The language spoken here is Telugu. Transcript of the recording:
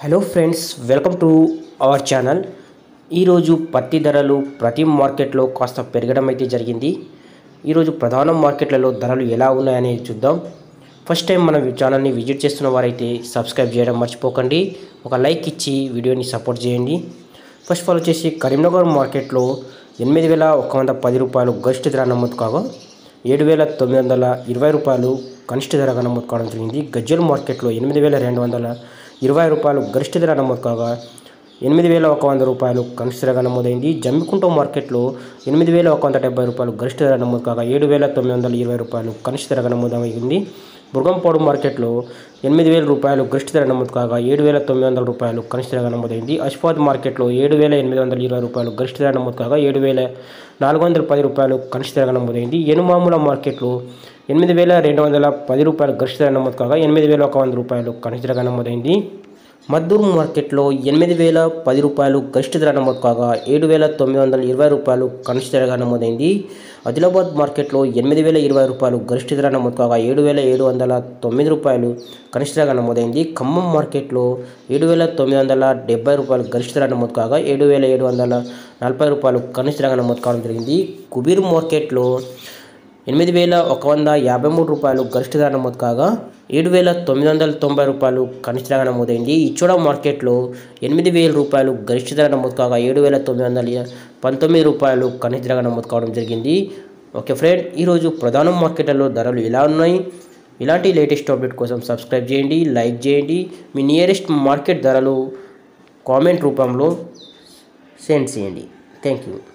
hello friends welcome to our channel ఈరోజు పత్తి ధరలు ప్రతి మార్కెట్లో కాస్త పెరగడం అయితే జరిగింది ఈరోజు ప్రధాన మార్కెట్లలో ధరలు ఎలా ఉన్నాయనేది చూద్దాం ఫస్ట్ టైం మన ఛానల్ని విజిట్ చేస్తున్న వారైతే సబ్స్క్రైబ్ చేయడం మర్చిపోకండి ఒక లైక్ ఇచ్చి వీడియోని సపోర్ట్ చేయండి ఫస్ట్ ఆఫ్ ఆల్ వచ్చేసి కరీంనగర్ మార్కెట్లో ఎనిమిది వేల ఒక వంద పది రూపాయలు గరిష్ట ధర నమోదు కాగా ఏడు వేల తొమ్మిది వందల ఇరవై రూపాయలు కనిష్ట ధరగా నమోదు కావడం జరిగింది గజ్జల్ మార్కెట్లో ఎనిమిది వేల రెండు వందల ఇరవై రూపాయలు గరిష్ట ధర నమోదు కాగా ఎనిమిది వేల ఒక వంద రూపాయలు కనిష్ట ధరగా నమోదైంది జమ్మికుంట మార్కెట్లో ఎనిమిది వేల ఒక వంద డెబ్బై రూపాయలు గరిష్ట ధర నమోదు కాగా ఏడు వేల తొమ్మిది వందల ఇరవై రూపాయలు కనిష్ట ధరగా నమోదైంది బుర్గంపాడు మార్కెట్లో ఎనిమిది వేల రూపాయలు గరిష్ట ధర నమోదు కాగా ఏడు వేల తొమ్మిది వందల రూపాయలు కనిష్ట ధరగా నమోదైంది అష్ఫాద్ మార్కెట్లో ఏడు వేల ఎనిమిది వందల ఇరవై రూపాయలు గరిష్ట ధర నమోదు కాగా ఏడు వేల నాలుగు వందల పది రూపాయలు కనిష్ట ధరగా నమోదైంది ఎనుమాముల మార్కెట్లో ఎనిమిది వేల రెండు వందల పది రూపాయలు గరిష్ట ధర నమోదు కాగా ఎనిమిది వేల ఒక వంద రూపాయలు కనిష్ట ధరగా నమోదైంది మద్దూరు మార్కెట్లో ఎనిమిది వేల పది రూపాయలు గరిష్ట ధర నమోదు కాగా ఏడు వేల తొమ్మిది వందల ఇరవై రూపాయలు కనిష్ట ధరగా నమోదైంది ఆదిలాబాద్ మార్కెట్లో ఎనిమిది వేల ఇరవై రూపాయలు గరిష్ట ధర నమోదు కాగా ఏడు వేల ఏడు వందల తొమ్మిది రూపాయలు కనిష్ట ధరగా నమోదైంది ఖమ్మం మార్కెట్లో ఏడు వేల తొమ్మిది వందల డెబ్బై రూపాయలు గరిష్ట ధర నమోదు కాగా ఏడు వేల ఏడు వందల నలభై రూపాయలు కనిష్ట ధరగా నమోదు కావడం జరిగింది కుబీర్ మార్కెట్లో ఎనిమిది వేల ఒక వంద యాభై మూడు రూపాయలు గరిష్ట ధర నమోదు కాగా ఏడు వేల తొమ్మిది వందల తొంభై రూపాయలు కనిష్ట ధర నమోదైంది ఇచ్చోడ మార్కెట్లో ఎనిమిది వేల రూపాయలు గరిష్ట ధర నమోదు కాగా ఏడు వేల తొమ్మిది వందల పంతొమ్మిది రూపాయలు కనిష్ట ధరగా నమోదు కావడం జరిగింది ఓకే ఫ్రెండ్ ఈరోజు ప్రధాన మార్కెట్లలో ధరలు ఎలా ఉన్నాయి ఇలాంటి లేటెస్ట్ అప్డేట్ కోసం సబ్స్క్రైబ్ చేయండి లైక్ చేయండి మీ నియరెస్ట్ మార్కెట్ ధరలు కామెంట్ రూపంలో సెండ్ చేయండి థ్యాంక్ యూ